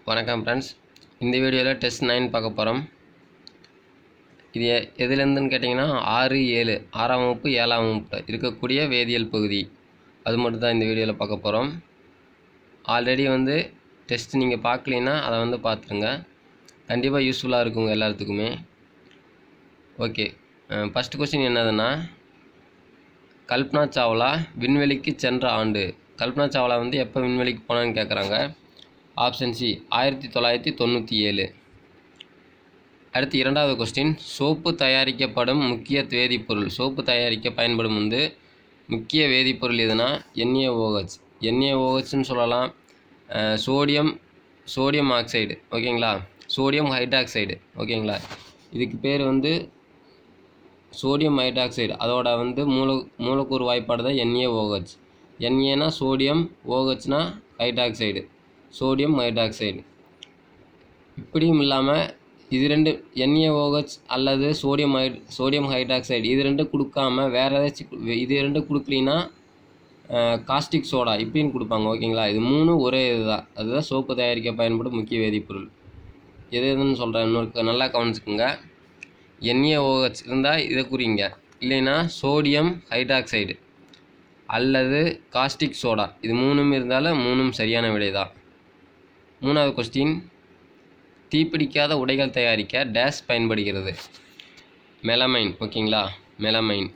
வணக்கம் ஃப்ரெண்ட்ஸ் இந்த வீடியோவில் டெஸ்ட் நைன் பார்க்க போகிறோம் இது எ- எதுலேருந்துன்னு கேட்டிங்கன்னா ஆறு ஏழு ஆறாம் வகுப்பு ஏழாம் வகுப்பு இருக்கக்கூடிய வேதியியல் பகுதி அது மட்டும் தான் இந்த வீடியோவில் பார்க்க போகிறோம் ஆல்ரெடி வந்து டெஸ்ட் நீங்கள் பார்க்கலைன்னா அதை வந்து பார்த்துருங்க கண்டிப்பாக யூஸ்ஃபுல்லாக இருக்குங்க எல்லாத்துக்குமே ஓகே ஃபஸ்ட் கொஸ்டின் என்னதுன்னா கல்பனா சாவ்லா விண்வெளிக்கு சென்ற ஆண்டு கல்பனா சாவ்லா வந்து எப்போ விண்வெளிக்கு போனான்னு கேட்குறாங்க ஆப்ஷன் சி ஆயிரத்தி தொள்ளாயிரத்தி தொண்ணூற்றி ஏழு அடுத்து இரண்டாவது கொஸ்டின் சோப்பு தயாரிக்கப்படும் முக்கிய வேதிப்பொருள் சோப்பு தயாரிக்க பயன்படும் வந்து முக்கிய வேதிப்பொருள் எதுனா NaOH NaOHன்னு சொல்லலாம் அஹ், சோடியம் சோடியம் ஆக்சைடு ஓகேங்களா சோடியம் ஹைட்ராக்சைடு ஓகேங்களா இதுக்கு பேர் வந்து சோடியம் ஹைட்ராக்சைடு அதோட வந்து மூல மூலக்கூறு வாய்ப்பாடு தான் NaOH Naனா சோடியம் OHனா ஹைட்ராக்சைடு சோடியம் ஹைட்ராக்சைடு இப்படியும் இல்லாமல் இது ரெண்டு NaOH அல்லது சோடியம் ஹை சோடியம் ஹைட்ராக்சைடு இது ரெண்டு கொடுக்காம வேறு ஏதாச்சும் கு- இது ரெண்டு கொடுக்கலின்னா காஸ்டிக் சோடா இப்படின்னு கொடுப்பாங்க ஓகேங்களா இது மூணு ஒரே இதுதான் அதுதான் சோப்பு தயாரிக்க பயன்படும் முக்கிய வேதிப்பொருள் எது எதுன்னு சொல்கிறேன் இன்னொரு நல்லா கவனிச்சுக்குங்க NaOH இருந்தால் இதை குறிங்க இல்லைன்னா சோடியம் ஹைட்ராக்சைடு அல்லது காஸ்டிக் சோடா இது மூணும் இருந்தாலும் மூணும் சரியான விடை தான் மூணாவது கொஸ்டின் தீப்பிடிக்காத உடைகள் தயாரிக்க டேஸ் பயன்படுகிறது மெலமைன் ஓகேங்களா மெலமைன்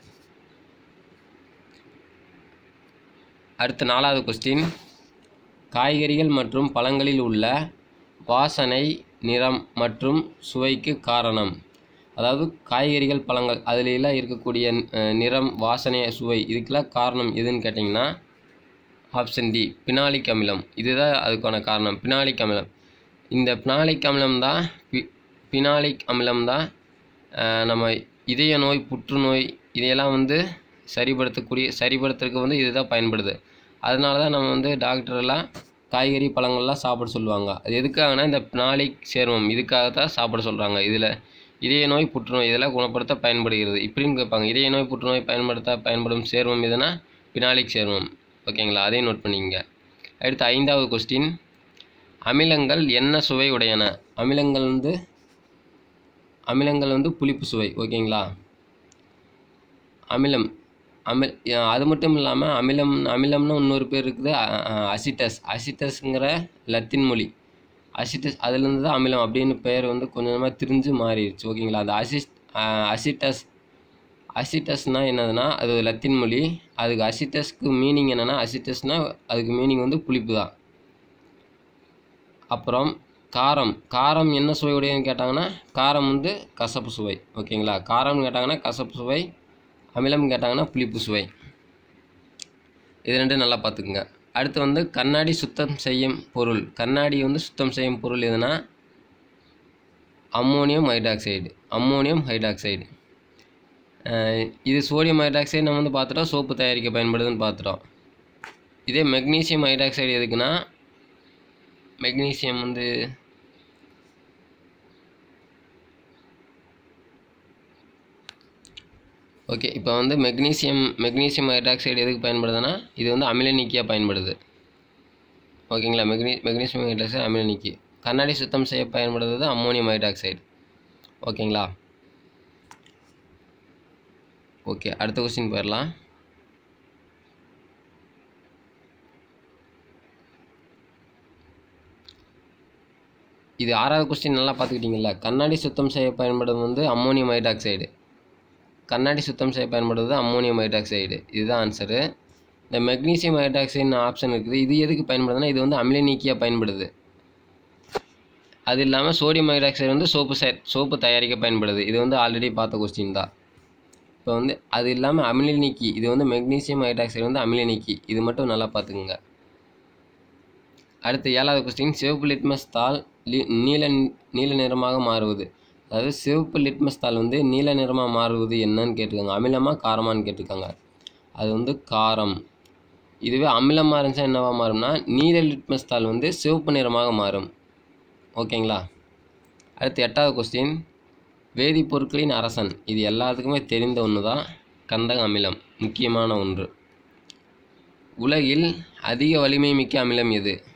அடுத்து நாலாவது கொஸ்டின் காய்கறிகள் மற்றும் பழங்களில் உள்ள வாசனை நிறம் மற்றும் சுவைக்கு காரணம் அதாவது காய்கறிகள் பழங்கள் அதுல எல்லாம் இருக்கக்கூடிய அஹ், நிறம் வாசனை சுவை இதுக்கெல்லாம் காரணம் எதுன்னு கேட்டிங்கன்னா ஆப்ஷன் டி பினாலிக் அமிலம் இதுதான் அதுக்கான காரணம் பினாலிக் அமிலம் இந்த பினாலிக் அமிலம் தான் பி பினாலிக் அமிலம் தான் அஹ், நம்ம இதய நோய் புற்றுநோய் இதையெல்லாம் வந்து சரிப்படுத்தக்கூடிய சரிப்படுத்துறதுக்கு வந்து இதுதான் பயன்படுது அதனால தான் நம்ம வந்து டாக்டர் எல்லாம் காய்கறி பழங்கள்லாம் சாப்பிட சொல்லுவாங்க அது எதுக்காகனா இந்த பினாலிக் சேர்மம் இதுக்காக தான் சாப்பிட சொல்கிறாங்க இதில் இதய நோய் புற்றுநோய் இதெல்லாம் குணப்படுத்த பயன்படுகிறது இப்படின்னு கேட்பாங்க இதய நோய் புற்றுநோய் பயன்படுத்த பயன்படும் சேர்மம் எதுனா பினாலிக் சேர்மம் ஓகேங்களா அதையும் நோட் பண்ணிக்கங்க அடுத்து ஐந்தாவது கொஸ்டின் அமிலங்கள் என்ன சுவை உடையன அமிலங்கள் வந்து அமிலங்கள் வந்து புளிப்பு சுவை ஓகேங்களா அமிலம் அமில் அஹ் அது மட்டும் இல்லாமல் அமிலம் அமிலம்னு இன்னொரு பேர் இருக்குது அ- அ- அசிட்டஸ் அசிட்டஸ்ங்கிற லத்தீன் மொழி அசிட்டஸ் அதுலேருந்து தான் அமிலம் அப்படின்னு பெயர் வந்து கொஞ்சம் கொஞ்சமாக திரிஞ்சு மாறிடுச்சு ஓகேங்களா அந்த அசிஸ் அஹ் அசிட்டஸ் அசிட்டஸ்னால் என்னதுன்னா அது லத்தீன் மொழி அதுக்கு அசிட்டஸ்க்கு மீனிங் என்னென்னா அசிட்டஸ்னால் அதுக்கு மீனிங் வந்து புளிப்பு தான் அப்புறம் காரம் காரம் என்ன சுவை உடையதுன்னு கேட்டாங்கன்னா காரம் வந்து கசப்பு சுவை ஓகேங்களா காரம்னு கேட்டாங்கன்னா கசப்பு சுவை அமிலம் கேட்டாங்கன்னா புளிப்பு சுவை இது ரெண்டும் நல்லா பார்த்துக்குங்க அடுத்து வந்து கண்ணாடி சுத்தம் செய்யும் பொருள் கண்ணாடி வந்து சுத்தம் செய்யும் பொருள் எதுனா அம்மோனியம் ஹைட்ராக்சைடு அம்மோனியம் ஹைட்ராக்சைடு அஹ் இது சோடியம் ஹைட்ராக்சைடு நம்ம வந்து பார்த்துட்டோம் சோப்பு தயாரிக்க பயன்படுதுன்னு பார்த்துட்டோம் இதே மெக்னீசியம் ஹைட்ராக்சைடு எதுக்குன்னா மெக்னீசியம் வந்து ஓகே இப்போ வந்து மெக்னீசியம் மெக்னீசியம் ஹைட்ராக்சைடு எதுக்கு பயன்படுதுன்னா இது வந்து அமில நீக்கியாக பயன்படுது ஓகேங்களா மெக்னீ மெக்னீசியம் ஹைட்ராக்சைடு அமில நீக்கி கண்ணாடி சுத்தம் செய்ய பயன்படுறது அம்மோனியம் ஹைட்ராக்சைடு ஓகேங்களா ஓகே அடுத்த கொஸ்டின் போயிடலாம் இது ஆறாவது கொஸ்டின் நல்லா பார்த்துக்கிட்டீங்கல்ல கண்ணாடி சுத்தம் செய்ய பயன்படுவது வந்து அம்மோனியம் ஹைட்ராக்சைடு கண்ணாடி சுத்தம் செய்ய பயன்படுவது அம்மோனியம் ஹைட்ராக்சைடு இதுதான் ஆன்சரு இந்த மெக்னீசியம் ஹைட்ராக்சைடுன்னு ஆப்ஷன் இருக்குது இது எதுக்கு பயன்படுதுன்னா இது வந்து அமில நீக்கியாக பயன்படுது அது இல்லாமல் சோடியம் ஹைட்ராக்சைடு வந்து சோப்பு சே சோப்பு தயாரிக்க பயன்படுது இது வந்து ஆல்ரெடி பார்த்த கொஸ்டின் தான் இப்போ வந்து அது இல்லாமல் அமில நீக்கி இது வந்து மெக்னீசியம் ஹைட்ராக்சைடு வந்து அமில நீக்கி இது மட்டும் நல்லா பார்த்துக்குங்க அடுத்து ஏழாவது கொஸ்டின் சிவப்பு லிட்மஸ் தாள் லி- நீல நீல நிறமாக மாறுவது அதாவது சிவப்பு லிட்மஸ் தாள் வந்து நீல நிறமாக மாறுவது என்னன்னு கேட்டிருக்காங்க அமிலமா காரமான்னு கேட்டிருக்காங்க அது வந்து காரம் இதுவே அமிலமாக இருந்துச்சா என்னவா மாறும்னா நீல லிட்மஸ் தாள் வந்து சிவப்பு நிறமாக மாறும் ஓகேங்களா அடுத்து எட்டாவது கொஸ்டின் வேதிப்பொருட்களின் அரசன் இது எல்லாத்துக்குமே தெரிந்த ஒன்று தான் கந்தக அமிலம் முக்கியமான ஒன்று உலகில் அதிக வலிமை மிக்க அமிலம் எது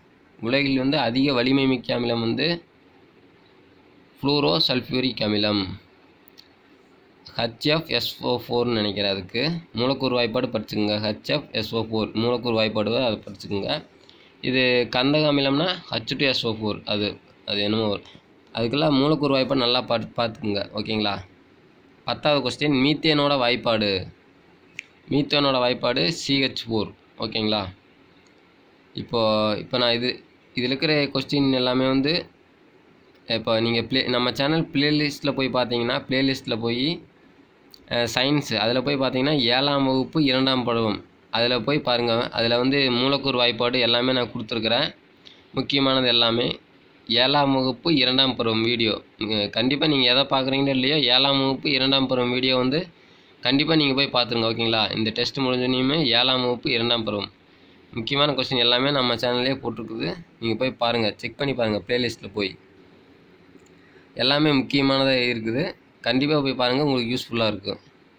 உலகில் வந்து அதிக வலிமை மிக்க அமிலம் வந்து ஃப்ளூரோ சல்ஃபியூரிக் அமிலம் ஹச்எஃப் எஸ்ஓ ஃபோர்னு நினைக்கிறேன் அதுக்கு மூலக்கூறு வாய்ப்பாடு படிச்சுக்கோங்க ஹச்எஃப் எஸ்ஓ ஃபோர் மூலக்கூறு வாய்ப்பாடு அதை படிச்சுக்கோங்க இது கந்தக அமிலம்னா ஹச் டு எஸ்ஓ ஃபோர் அது அது என்னமோ அதுக்கெல்லாம் மூலக்கூறு வாய்ப்பாடு நல்லா பார்த்து பார்த்துக்குங்க ஓகேங்களா பத்தாவது கொஸ்டின் மீத்தேனோட வாய்ப்பாடு மீத்தேனோட வாய்ப்பாடு சிஹெச் ஃபோர் ஓகேங்களா இப்போ இப்போ நான் இது இதில் இருக்கிற கொஸ்டின் எல்லாமே வந்து இப்போ நீங்கள் ப்ளே நம்ம சேனல் ப்ளேலிஸ்ட்டில் போய் பார்த்தீங்கன்னா ப்ளேலிஸ்ட்டில் போய் சயின்ஸு அதில் போய் பார்த்தீங்கன்னா ஏழாம் வகுப்பு இரண்டாம் பருவம் அதில் போய் பாருங்கள் அதில் வந்து மூலக்கூறு வாய்ப்பாடு எல்லாமே நான் கொடுத்துருக்குறேன் முக்கியமானது எல்லாமே ஏழாம் வகுப்பு இரண்டாம் பருவம் வீடியோ கண்டிப்பாக நீங்கள் எதை பார்க்குறீங்களோ இல்லையோ ஏழாம் வகுப்பு இரண்டாம் பருவம் வீடியோ வந்து கண்டிப்பாக நீங்கள் போய் பார்த்துருங்க ஓகேங்களா இந்த டெஸ்ட் முடிஞ்சோனையுமே ஏழாம் வகுப்பு இரண்டாம் பருவம் முக்கியமான கொஸ்டின் எல்லாமே நம்ம சேனல்லே போட்டிருக்குது நீங்கள் போய் பாருங்கள் செக் பண்ணி பாருங்கள் ப்ளேலிஸ்ட்டில் போய் எல்லாமே முக்கியமானதாக இருக்குது கண்டிப்பாக போய் பாருங்கள் உங்களுக்கு யூஸ்ஃபுல்லாக இருக்கும்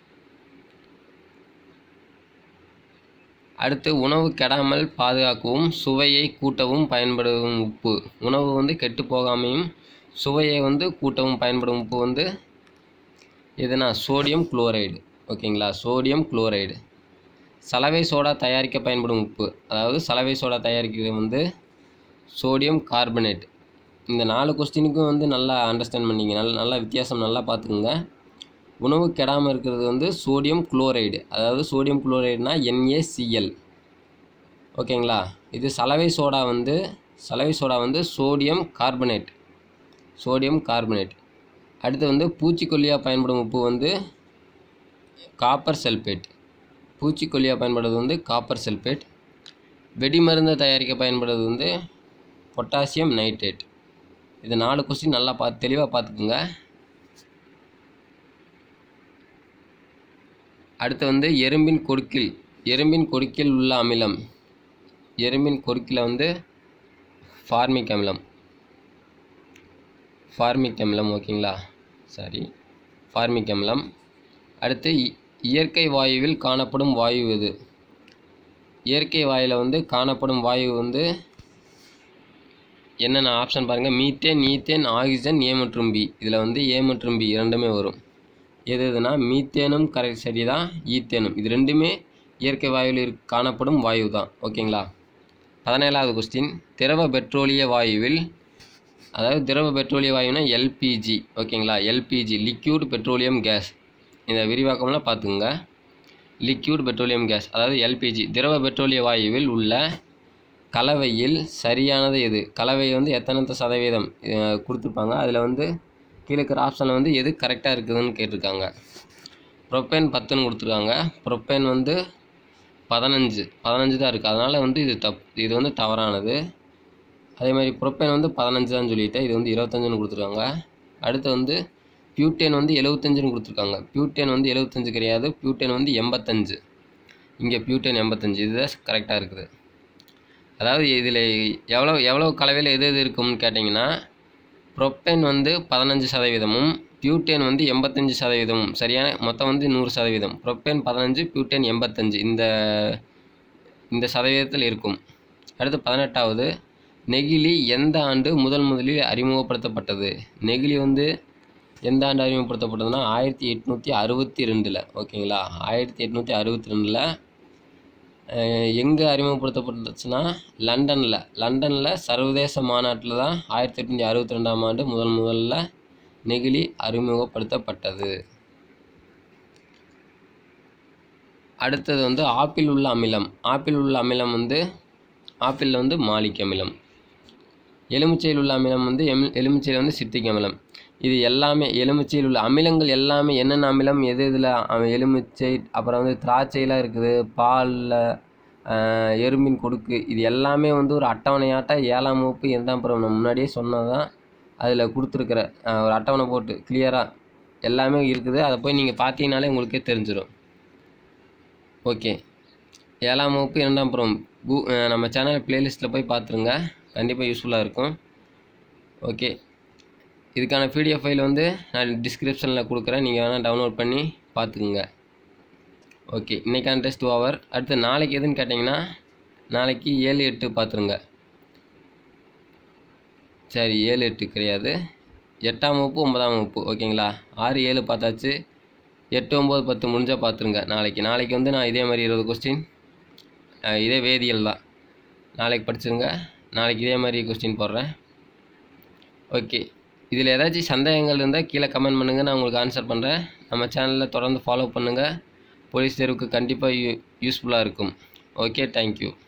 அடுத்து உணவு கெடாமல் பாதுகாக்கவும் சுவையை கூட்டவும் பயன்படும் உப்பு உணவு வந்து கெட்டு போகாமையும் சுவையை வந்து கூட்டவும் பயன்படும் உப்பு வந்து எதுனா சோடியம் குளோரைடு ஓகேங்களா சோடியம் குளோரைடு சலவை சோடா தயாரிக்க பயன்படும் உப்பு அதாவது சலவை சோடா தயாரிக்கிறது வந்து சோடியம் கார்பனேட் இந்த நாலு கொஸ்டினுக்கும் வந்து நல்லா அண்டர்ஸ்டாண்ட் பண்ணிங்க நல்ல நல்லா வித்தியாசம் நல்லா பார்த்துக்குங்க உணவு கெடாமல் இருக்கிறது வந்து சோடியம் குளோரைடு அதாவது சோடியம் குளோரைடுனா என்ஏசிஎல் ஓகேங்களா இது சலவை சோடா வந்து சலவை சோடா வந்து சோடியம் கார்பனேட் சோடியம் கார்பனேட் அடுத்து வந்து பூச்சிக்கொல்லியாக பயன்படும் உப்பு வந்து காப்பர் சல்பேட் பூச்சிக்கொல்லியாக பயன்படுறது வந்து காப்பர் சல்பேட் வெடிமருந்தை தயாரிக்க பயன்படுறது வந்து பொட்டாசியம் நைட்ரேட் இது நாலு கொஸ்டின் நல்லா பார்த்து தெளிவாக பார்த்துக்குங்க அடுத்து வந்து எறும்பின் கொடுக்கில் எறும்பின் கொடுக்கில் உள்ள அமிலம் எறும்பின் கொடுக்கில் வந்து ஃபார்மிக் அமிலம் ஃபார்மிக் அமிலம் ஓகேங்களா சாரி ஃபார்மிக் அமிலம் அடுத்து இயற்கை வாயுவில் காணப்படும் வாயு எது இயற்கை வாயுவில் வந்து காணப்படும் வாயு வந்து என்னென்ன ஆப்ஷன் பாருங்கள் மீத்தேன் ஈத்தேன் ஆக்சிஜன் ஏ மற்றும் பி இதில் வந்து ஏ மற்றும் பி இரண்டுமே வரும் எது எதுனா மீத்தேனும் கரெக்ட் சரி தான் ஈத்தேனும் இது ரெண்டுமே இயற்கை வாயுவில் இருக் காணப்படும் வாயு தான் ஓகேங்களா பதினேழாவது கொஸ்டின் திரவ பெட்ரோலிய வாயுவில் அதாவது திரவ பெட்ரோலிய வாயுனா எல்பிஜி ஓகேங்களா எல்பிஜி லிக்யூட் பெட்ரோலியம் கேஸ் இந்த விரிவாக்கம்லாம் பார்த்துங்க லிக்யூட் பெட்ரோலியம் கேஸ் அதாவது எல்பிஜி திரவ பெட்ரோலிய வாயுவில் உள்ள கலவையில் சரியானது எது கலவை வந்து எத்தனை சதவீதம் கொடுத்துருப்பாங்க அதில் வந்து கீழே இருக்கிற ஆப்ஷனில் வந்து எது கரெக்டாக இருக்குதுன்னு கேட்டிருக்காங்க ப்ரொப்பேன் பத்துன்னு கொடுத்துருக்காங்க ப்ரொப்பேன் வந்து பதினஞ்சு பதினஞ்சு தான் இருக்குது அதனால் வந்து இது தப் இது வந்து தவறானது அதே மாதிரி ப்ரொப்பேன் வந்து பதினஞ்சு தான் சொல்லிட்டேன் இது வந்து இருபத்தஞ்சுன்னு கொடுத்துருக்காங்க அடுத்து வந்து பியூட்டேன் வந்து எழுபத்தஞ்சுன்னு கொடுத்துருக்காங்க பியூட்டேன் வந்து எழுபத்தஞ்சு கிடையாது பியூட்டேன் வந்து எண்பத்தஞ்சு இங்கே பியூட்டேன் எண்பத்தஞ்சு இதுதான் கரெக்டாக இருக்குது அதாவது இதில் எவ்வளோ எவ்வளோ கலவையில் எது எது இருக்கும்னு கேட்டிங்கன்னா ப்ரொப்பேன் வந்து பதினஞ்சு சதவீதமும் பியூட்டேன் வந்து எண்பத்தஞ்சு சதவீதமும் சரியான மொத்தம் வந்து நூறு சதவீதம் ப்ரொப்பேன் பதினஞ்சு பியூட்டேன் எண்பத்தஞ்சு இந்த இந்த சதவீதத்தில் இருக்கும் அடுத்து பதினெட்டாவது நெகிழி எந்த ஆண்டு முதல் முதலில் அறிமுகப்படுத்தப்பட்டது நெகிழி வந்து எந்த ஆண்டு அறிமுகப்படுத்தப்பட்டதுன்னா ஆயிரத்தி எட்நூற்றி அறுபத்தி ரெண்டில் ஓகேங்களா ஆயிரத்தி எட்நூற்றி அறுபத்தி ரெண்டில் எங்கே அறிமுகப்படுத்தப்பட்டுச்சுன்னா லண்டனில் லண்டனில் சர்வதேச மாநாட்டில் தான் ஆயிரத்தி எட்நூற்றி அறுபத்தி ரெண்டாம் ஆண்டு முதல் முதல்ல நெகிழி அறிமுகப்படுத்தப்பட்டது அடுத்தது வந்து ஆப்பிள் உள்ள அமிலம் ஆப்பிள் உள்ள அமிலம் வந்து ஆப்பிளில் வந்து மாலிக் அமிலம் எலுமிச்சையில் உள்ள அமிலம் வந்து எம் எலுமிச்சையில் வந்து சித்திக் அமிலம் இது எல்லாமே எலுமிச்சையில் உள்ள அமிலங்கள் எல்லாமே என்னென்ன அமிலம் எது இதில் எலுமிச்சை அப்புறம் வந்து திராட்சையில் இருக்குது பாலில் எறும்பின் கொடுக்கு இது எல்லாமே வந்து ஒரு அட்டவணையாட்ட ஏழாம் வகுப்பு இரண்டாம் பருவம் நான் முன்னாடியே சொன்னது தான் அதில் கொடுத்துருக்குற ஒரு அட்டவணை போட்டு கிளியராக எல்லாமே இருக்குது அதை போய் நீங்கள் பார்த்தீங்கனாலே உங்களுக்கே தெரிஞ்சிடும் ஓகே ஏழாம் வகுப்பு இரண்டாம் பருவம் கூ நம்ம சேனல் ப்ளேலிஸ்ட்டில் போய் பார்த்துருங்க கண்டிப்பாக யூஸ்ஃபுல்லாக இருக்கும் ஓகே இதுக்கான பிடிஎஃப் ஃபைல் வந்து நான் டிஸ்கிரிப்ஷனில் கொடுக்குறேன் நீங்கள் வேணால் டவுன்லோட் பண்ணி பார்த்துக்குங்க ஓகே இன்றைக்கான டெஸ்ட் ஓவர் அடுத்து நாளைக்கு எதுன்னு கேட்டிங்கன்னா நாளைக்கு ஏழு எட்டு பார்த்துருங்க சரி ஏழு எட்டு கிடையாது எட்டாம் வகுப்பு ஒன்பதாம் வகுப்பு ஓகேங்களா ஆறு ஏழு பார்த்தாச்சு எட்டு ஒம்பது பத்து முடிஞ்சால் பார்த்துருங்க நாளைக்கு நாளைக்கு வந்து நான் இதே மாதிரி இருபது கொஸ்டின் இதே வேதியியல் தான் நாளைக்கு படிச்சிருங்க நாளைக்கு இதே மாதிரி கொஸ்டின் போடுறேன் ஓகே இதில் ஏதாச்சும் சந்தேகங்கள் இருந்தால் கீழே கமெண்ட் பண்ணுங்கள் நான் உங்களுக்கு ஆன்சர் பண்ணுறேன் நம்ம சேனலில் தொடர்ந்து ஃபாலோ பண்ணுங்கள் போலீஸ் தேர்வுக்கு கண்டிப்பாக யூ யூஸ்ஃபுல்லாக இருக்கும் ஓகே தேங்க்யூ